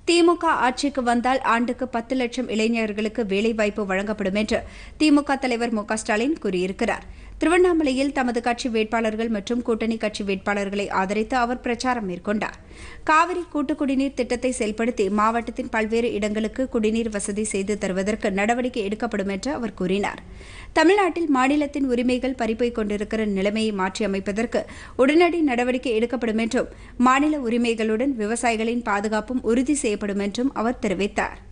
திமுக ஆட்சிக்கு வந்தால் ஆண்டுக்கு பத்து லட்சம் இளைஞர்களுக்கு வேலைவாய்ப்பு வழங்கப்படும் என்று திமுக தலைவர் மு க ஸ்டாலின் கூறியிருக்கிறார் திருவண்ணாமலையில் தமது கட்சி வேட்பாளர்கள் மற்றும் கூட்டணி கட்சி வேட்பாளர்களை ஆதரித்து அவர் பிரச்சாரம் மேற்கொண்டார் காவிரி கூட்டு குடிநீர் திட்டத்தை செயல்படுத்தி மாவட்டத்தின் பல்வேறு இடங்களுக்கு குடிநீர் வசதி செய்து தருவதற்கு நடவடிக்கை எடுக்கப்படும் என்று அவர் கூறினார் தமிழ்நாட்டில் மாநிலத்தின் உரிமைகள் பறிப்போய் கொண்டிருக்கிற நிலைமையை மாற்றி அமைப்பதற்கு உடனடி நடவடிக்கை எடுக்கப்படும் என்றும் மாநில உரிமைகளுடன் விவசாயிகளின் பாதுகாப்பும் உறுதி செய்யப்படும் என்றும் அவர் தெரிவித்தார்